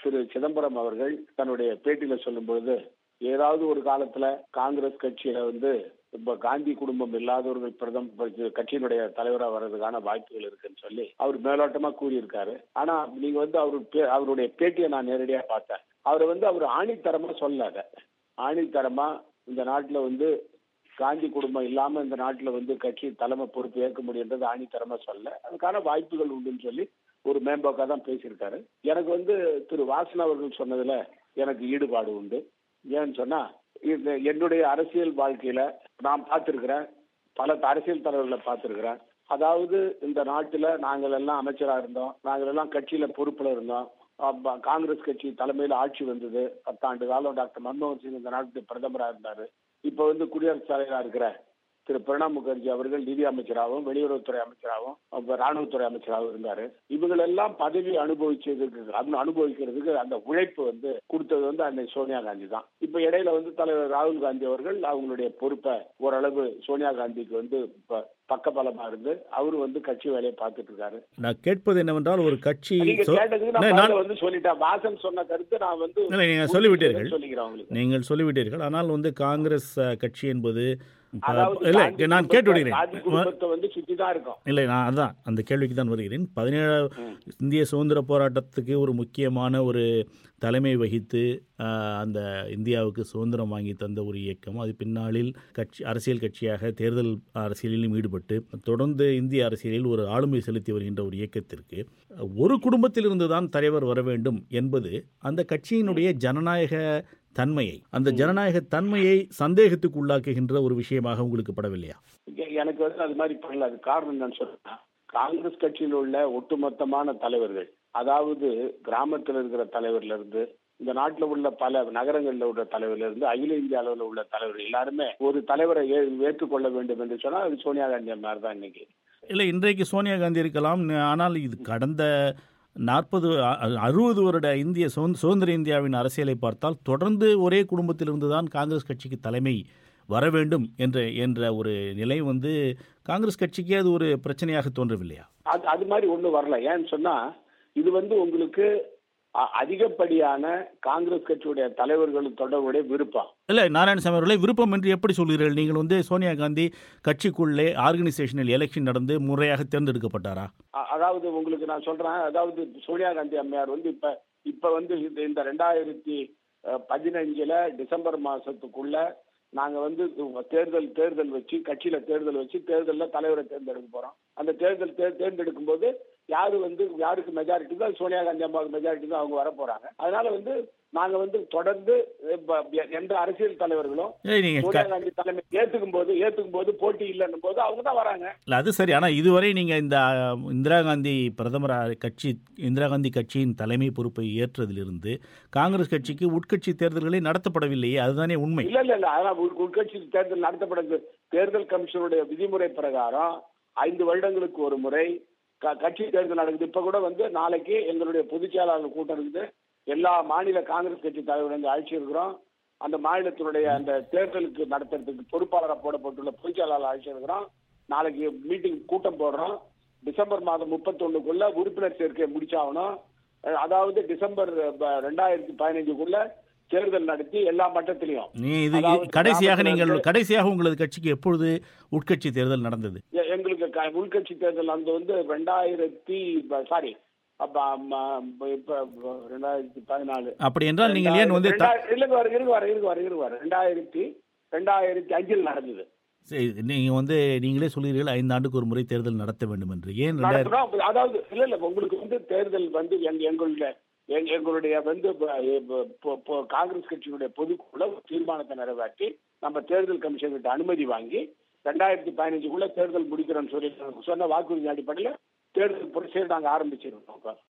திரு சிதம்பரம் அவர்கள் தன்னுடைய பேட்டியில சொல்லும் பொழுது ஏதாவது ஒரு காலத்துல காங்கிரஸ் கட்சியில வந்து இப்ப காந்தி குடும்பம் இல்லாதவர்கள் பிரதம கட்சியினுடைய தலைவரா வர்றதுக்கான வாய்ப்புகள் இருக்குன்னு சொல்லி அவர் மேலோட்டமா கூறியிருக்காரு ஆனா நீங்க வந்து அவரு பே- அவருடைய பேட்டியை நான் நேரடியா பார்த்தேன் அவர் வந்து அவர் ஆணித்தரமா சொல்லாத ஆணித்தரமா இந்த நாட்டுல வந்து காந்தி குடும்பம் இல்லாம இந்த நாட்டுல வந்து கட்சி தலைமை பொறுப்பு ஏற்க முடியுன்றது ஆணித்தரமா சொல்ல அதுக்கான வாய்ப்புகள் உண்டுன்னு சொல்லி ஒரு மேம்போக்கா தான் பேசியிருக்காரு எனக்கு வந்து திரு வாசன் அவர்கள் சொன்னதுல எனக்கு ஈடுபாடு உண்டு ஏன்னு சொன்னா இந்த என்னுடைய அரசியல் வாழ்க்கையில நான் பார்த்திருக்கிறேன் பல அரசியல் தலைவர்களை பார்த்திருக்கிறேன் அதாவது இந்த நாட்டுல நாங்கள் எல்லாம் அமைச்சரா இருந்தோம் நாங்கள் எல்லாம் கட்சியில பொறுப்புல இருந்தோம் அப்ப காங்கிரஸ் கட்சி தலைமையில ஆட்சி வந்தது பத்தாண்டு காலம் டாக்டர் மன்மோகன் சிங் இந்த நாட்டுக்கு பிரதமரா இருந்தாரு இப்ப வந்து குடியரசுத் தலைவரா இருக்கிற திரு பிரணாப் முகர்ஜி அவர்கள் நிதி அமைச்சராகவும் வெளியுறவுத்துறை அமைச்சராகவும் அப்ப ராணுவத்துறை அமைச்சராகவும் இருந்தாரு இவங்களெல்லாம் பதவி அனுபவிச்சதுக்கு அனு- அனுபவிக்கிறதுக்கு அந்த உழைப்பு வந்து கொடுத்தது வந்து அன்னை சோனியா காந்தி தான் இப்ப இடையில வந்து தலைவர் ராகுல் காந்தி அவர்கள் அவங்களுடைய பொறுப்பை ஓரளவு சோனியா காந்திக்கு வந்து இப்ப பக்கபலமா இருந்து அவரு வந்து கட்சி வேலையை பார்த்துட்டு இருக்காரு நான் கேட்பது என்னவென்றால் ஒரு கட்சி நீங்க சொ- கேட்டதுக்கு இல்லை, நான் நான் பதில வந்து சொல்லிட்டேன் வாசன் சொன்ன கருத்து நான் வந்து இல்லை, நீங்கள் சொல்லிவிட்டீர்கள் சொல்லிக்கிறேன் உங்களுக்கு நீங்கள் சொல்லிவிட்டீர்கள் ஆனால் வந்து காங்கிரஸ் அஹ், கட்சி என்பது அஹ், அதாவது இல்லை காந்தி நான் குடும்பத்தை- கேட்டு காந்தி விடுகிறேன் குடும்பத்தை வந்து சுத்தி தான் இருக்கும் இல்லை நான் அதான் அந்த கேள்விக்கு தான் வருகிறேன் பதினேழு ம். இந்திய சுதந்திர போராட்டத்துக்கு ஒரு முக்கியமான ஒரு தலைமை வகித்து ஆஹ், அந்த இந்தியாவுக்கு சுதந்திரம் வாங்கி தந்த ஒரு இயக்கம் அது பின்னாளில் கட்சி அரசியல் கட்சியாக தேர்தல் அரசியலிலும் ஈடுபட்டு தொடர்ந்து இந்திய அரசியலில் ஒரு ஆளுமை செலுத்தி வருகின்ற ஒரு இயக்கத்திற்கு ஒரு குடும்பத்திலிருந்து தான் தலைவர் வர வேண்டும் என்பது அந்த கட்சியினுடைய ஜனநாயக தன்மையை அந்த ஜனநாயக தன்மையை சந்தேகத்துக்கு உள்ளாக்குகின்ற ஒரு விஷயமாக உங்களுக்கு படவில்லையா எ- எனக்கு வந்து அது மாதிரி பண்ணல அது காரணம் என்னன்னு சொன்னா காங்கிரஸ் கட்சியில் உள்ள ஒட்டுமொத்தமான தலைவர்கள் அதாவது கிராமத்தில் இருக்கிற தலைவர்ல இருந்து இந்த நாட்டுல உள்ள பல நகரங்கள்ல உள்ள தலைவர்ல இருந்து அகில இந்திய அளவில் உள்ள தலைவர்கள் எல்லாருமே ஒரு தலைவரை ஏ- ஏற்றுக்கொள்ள வேண்டும் என்று சொன்னா அது சோனியா காந்தி அம்மையார் தான் இன்னைக்கு இல்லை இன்றைக்கு சோனியா காந்தி இருக்கலாம் ந- ஆனால் இது கடந்த நாற்பது அறுபது வருட இந்திய சுதந்திர சுதந்திர இந்தியாவின் அரசியலை பார்த்தால் தொடர்ந்து ஒரே குடும்பத்திலிருந்து தான் காங்கிரஸ் கட்சிக்கு தலைமை வர வேண்டும் என்ற என்ற ஒரு நிலை வந்து காங்கிரஸ் கட்சிக்கே அது ஒரு பிரச்சனையாக தோன்றவில்லையா அது அது மாதிரி ஒண்ணு வரல ஏன்னு சொன்னா இது வந்து உங்களுக்கு அ- அதிகப்படியான காங்கிரஸ் கட்சியுடைய தலைவர்கள் தொடர்புடைய விருப்பம் இல்லை நாராயணசாமி அவர்களே விருப்பம் என்று எப்படி சொல்கிறீர்கள் நீங்கள் வந்து சோனியா காந்தி கட்சிக்குள்ளே ஆர்கனைசேஷனில் எலெக்ஷன் நடந்து முறையாக தேர்ந்தெடுக்கப்பட்டாரா அ- அதாவது உங்களுக்கு நான் சொல்றேன் அதாவது சோனியா காந்தி அம்மையார் வந்து இப்ப இப்ப வந்து இந்த- இந்த ரெண்டாயிரத்தி அஹ், பதினஞ்சுல டிசம்பர் மாசத்துக்குள்ள நாங்க வந்து தேர்தல் தேர்தல் வச்சு கட்சியில தேர்தல் வச்சு தேர்தல்ல தலைவரை தேர்ந்தெடுக்க போறோம் அந்த தேர்தல் தே- தேர்ந்தெடுக்கும் போது யாரு வந்து யாருக்கு மெஜாரிட்டி தான் சோனியா காந்தி அம்மாவுக்கு மெஜாரிட்டி தான் அவங்க வர போறாங்க அதனால வந்து நாங்க வந்து தொடர்ந்து இப்ப எந்த அரசியல் தலைவர்களும் இல்லை நீங்கள் சோனியா காந்தி தலைமை ஏத்துக்கும் போது ஏத்துக்கும் போது போட்டி இல்லைன்னும் போது அவங்க தான் வராங்க இல்லை அது சரி ஆனால் இதுவரை நீங்கள் இந்த அஹ், இந்திரா காந்தி பிரதமர் அஹ், கட்சி இந்திரா காந்தி கட்சியின் தலைமை பொறுப்பை ஏற்றதிலிருந்து காங்கிரஸ் கட்சிக்கு உட்கட்சி தேர்தல்களே நடத்தப்படவில்லையே அதுதானே உண்மை இல்ல இல்ல இல்ல அதான் உள்- உள்கட்சி தேர்தல் நடத்தப்படுது தேர்தல் கமிஷனுடைய விதிமுறை பிரகாரம் ஐந்து வருடங்களுக்கு ஒரு முறை க- கட்சி தேர்தல் நடக்குது இப்ப கூட வந்து நாளைக்கு எங்களுடைய பொதுச் செயலாளர் கூட்டம் இருக்குது எல்லா மாநில காங்கிரஸ் கட்சி தலைவர்கள் இங்க அழைச்சி இருக்கிறோம் அந்த மாநிலத்தினுடைய அந்த தேர்தலுக்கு நடத்துறதுக்கு பொறுப்பாளராக போடப்பட்டுள்ள பொதுச் செயலாளர் அழைச்சி இருக்கிறோம் நாளைக்கு மீட்டிங் கூட்டம் போடுறோம் டிசம்பர் மாதம் முப்பத்தொன்னுக்குள்ள உறுப்பினர் சேர்க்கை முடிச்சாகணும் அஹ் அதாவது டிசம்பர் ப- ரெண்டாயிரத்தி பதினஞ்சுக்குள்ள தேர்தல் நடத்தி எல்லா மட்டத்திலையும் நீ இது அதாவது கடைசியாக கிராமத்துல நீங்கள் இருந்து- கடைசியாக உங்களது கட்சிக்கு எப்பொழுது உட்கட்சி தேர்தல் நடந்தது எ- எங்களுக்கு க- உள்கட்சி தேர்தல் அந்த வந்து ரெண்டாயிரத்தி சாரி அப்ப ம- இப்ப ரெண்டாயிரத்தி பதினாலு அப்படி என்றால் நீங்கள் ஏன் வந்து த- ரெண்டாயிரம் இருக்கு வர இருக்கு வர இருக்கு வர இருக்கு வர ரெண்டாயிரத்தி ரெண்டாயிரத்தி அஞ்சில் நடந்தது சரி, நீங்க வந்து நீங்களே சொல்கிறீர்கள் ஐந்து ஆண்டுக்கு ஒரு முறை தேர்தல் நடத்த வேண்டும் என்று ஏன் ரெண்டாயிரம் நடத்துறோம் அதாவது இல்ல இல்ல உங்களுக்கு வந்து தேர்தல் வந்து எங்க எங்களுடைய எங்க- எங்களுடைய வந்து ப- ப- பொ- பொ- காங்கிரஸ் கட்சியினுடைய பொதுக்குழு ஒரு தீர்மானத்தை நிறைவேற்றி நம்ம தேர்தல் கமிஷன் கிட்ட அனுமதி வாங்கி ரெண்டாயிரத்தி பதினஞ்சுக்குள்ள தேர்தல் முடிக்கிறோம்னு சொல்லி சொன்ன வாக்குறுதி அடிப்படையில் தேர்தல் ப்ரொசீஜர் நாங்க ஆரம்பிச்சிருக்கோம்